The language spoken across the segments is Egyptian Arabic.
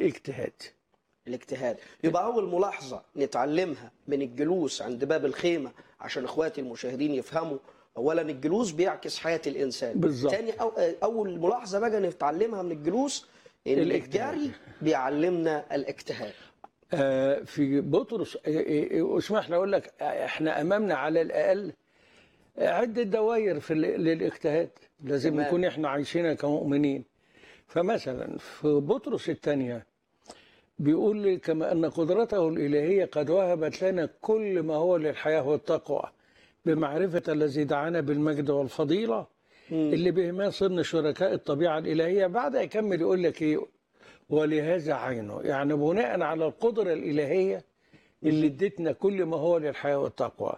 الاجتهاد الاجتهاد يبقى أول ملاحظة نتعلمها من الجلوس عند باب الخيمة عشان إخواتي المشاهدين يفهموا أولا الجلوس بيعكس حياة الإنسان بالظبط. تاني أو أول ملاحظة بقى نتعلمها من الجلوس إن الاجتهاد. الجري بيعلمنا الاجتهاد آه، في بطرس آه، آه، اسمح لي اقول لك آه، احنا امامنا على الاقل عده دوائر في ال- للاجتهاد لازم تمام. نكون احنا عايشينها كمؤمنين فمثلا في بطرس الثانيه بيقول لي كما ان قدرته الالهيه قد وهبت لنا كل ما هو للحياه والتقوى بمعرفه الذي دعانا بالمجد والفضيله اللي بهما صرنا شركاء الطبيعه الالهيه بعد يكمل يقول لك ايه ولهذا عينه يعني بناء على القدرة الإلهية اللي ادتنا كل ما هو للحياة والتقوى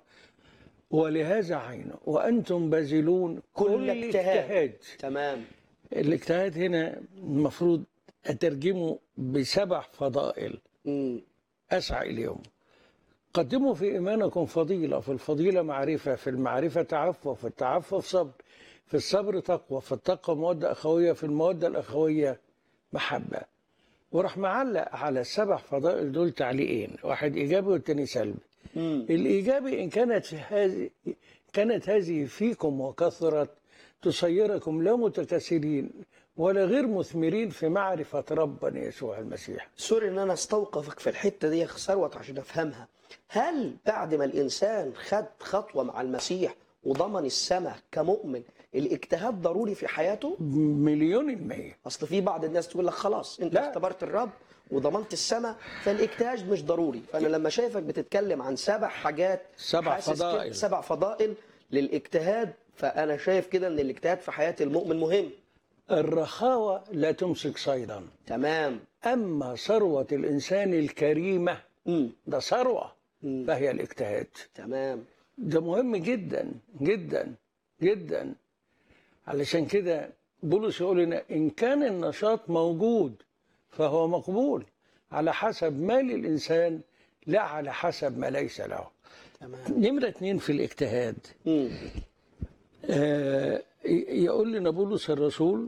ولهذا عينه وأنتم باذلون كل كل اجتهاد. اجتهاد تمام الاجتهاد هنا المفروض أترجمه بسبع فضائل مم. أسعى إليهم قدموا في إيمانكم فضيلة في الفضيلة معرفة في المعرفة تعفف في التعفف صبر في الصبر تقوى في التقوى مودة أخوية في المودة الأخوية محبة وراح معلق على السبع فضائل دول تعليقين واحد إيجابي والتاني سلبي مم. الإيجابي إن كانت هذه كانت هذه فيكم وكثرت تصيركم لا متكاسلين ولا غير مثمرين في معرفة ربنا يسوع المسيح سوري ان انا استوقفك في الحته دي يا أخ ثروت عشان افهمها هل بعد ما الانسان خد خطوه مع المسيح وضمن السماء كمؤمن الاجتهاد ضروري في حياته مليون المية اصل في بعض الناس تقول لك خلاص انت لا. اختبرت الرب وضمنت السماء فالاجتهاد مش ضروري فانا لما شايفك بتتكلم عن سبع حاجات سبع حاسس كده- فضائل. سبع فضائل للاجتهاد فانا شايف كده ان الاجتهاد في حياه المؤمن مهم الرخاوة لا تمسك صيدا تمام أما ثروة الإنسان الكريمة امم ده ثروة مم. فهي الاجتهاد تمام ده مهم جدا جدا جدا علشان كده بولس يقول لنا إن كان النشاط موجود فهو مقبول على حسب ما للإنسان لا على حسب ما ليس له تمام نمرة اتنين في الاجتهاد امم آه، يقول لنا بولس الرسول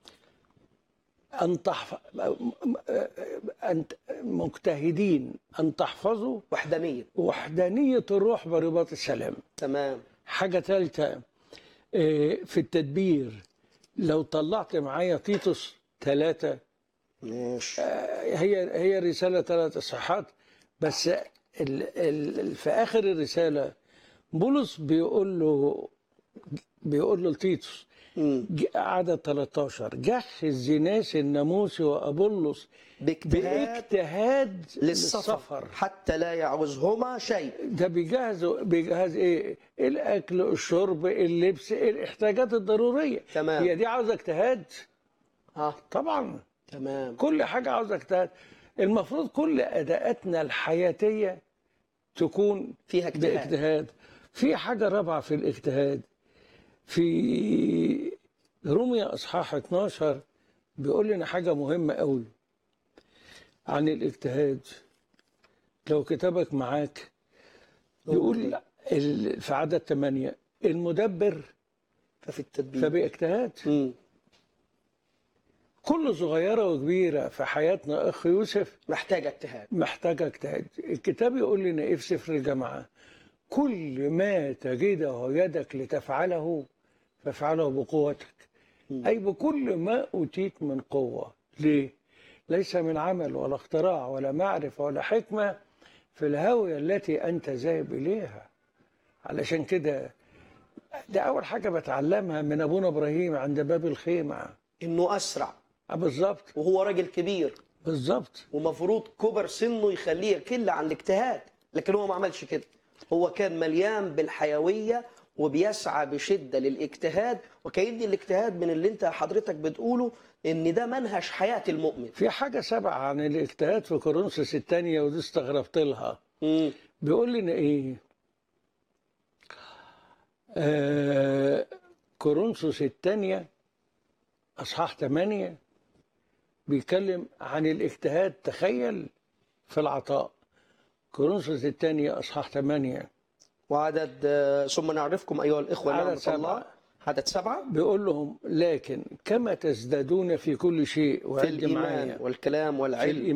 أن تحف... أن مجتهدين أن تحفظوا وحدانيه وحدانية الروح برباط السلام تمام حاجة ثالثة آه، في التدبير لو طلعت معايا تيتوس ثلاثة ماشي هي هي رسالة ثلاث إصحاحات بس ال ال في آخر الرسالة بولس بيقول له بيقول له لتيتوس امم ج- عدد 13 جهز ناس الناموس وأبولس باجتهاد باجتهاد للسفر حتى لا يعوزهما شيء ده بيجهز بيجهز ايه؟ الاكل، الشرب، اللبس، الاحتياجات الضروريه. تمام. هي دي عاوزه اجتهاد؟ ها طبعا تمام كل حاجه عاوزه اجتهاد. المفروض كل اداءاتنا الحياتيه تكون فيها اجتهاد باجتهاد. في حاجه رابعه في الاجتهاد. في روميا اصحاح 12 بيقول لنا حاجه مهمه قوي عن الاجتهاد. لو كتابك معاك يقول ال- في عدد ثمانية المدبر ففي التدبير فباجتهاد امم كل صغيرة وكبيرة في حياتنا أخ يوسف محتاج اجتهاد محتاجة اجتهاد الكتاب يقول لنا إيه في سفر الجامعة كل ما تجده يدك لتفعله فافعله بقوتك أي بكل ما أوتيت من قوة ليه؟ ليس من عمل ولا اختراع ولا معرفة ولا حكمة في الهاوية التي أنت ذاهب إليها علشان كده ده أول حاجة بتعلمها من أبونا إبراهيم عند باب الخيمة انه اسرع آه بالظبط وهو راجل كبير بالظبط ومفروض كبر سنه يخليه يكل عن الاجتهاد لكن هو ما عملش كده هو كان مليان بالحيويه وبيسعى بشده للاجتهاد وكأن الاجتهاد من اللي انت حضرتك بتقوله ان ده منهج حياه المؤمن في حاجة سبعة عن الاجتهاد في كورنثوس الثانية ودي استغربت لها امم بيقول لنا إيه آه كورنثوس الثانية أصحاح 8 بيتكلم عن الاجتهاد تخيل في العطاء كورنثوس الثانية أصحاح 8 وعدد آه، ثم نعرفكم ايها الاخوه على نعمه سبعة. الله عدد سبعة بيقول لهم لكن كما تزدادون في كل شيء في وعد الإيمان معايا والكلام في والعلم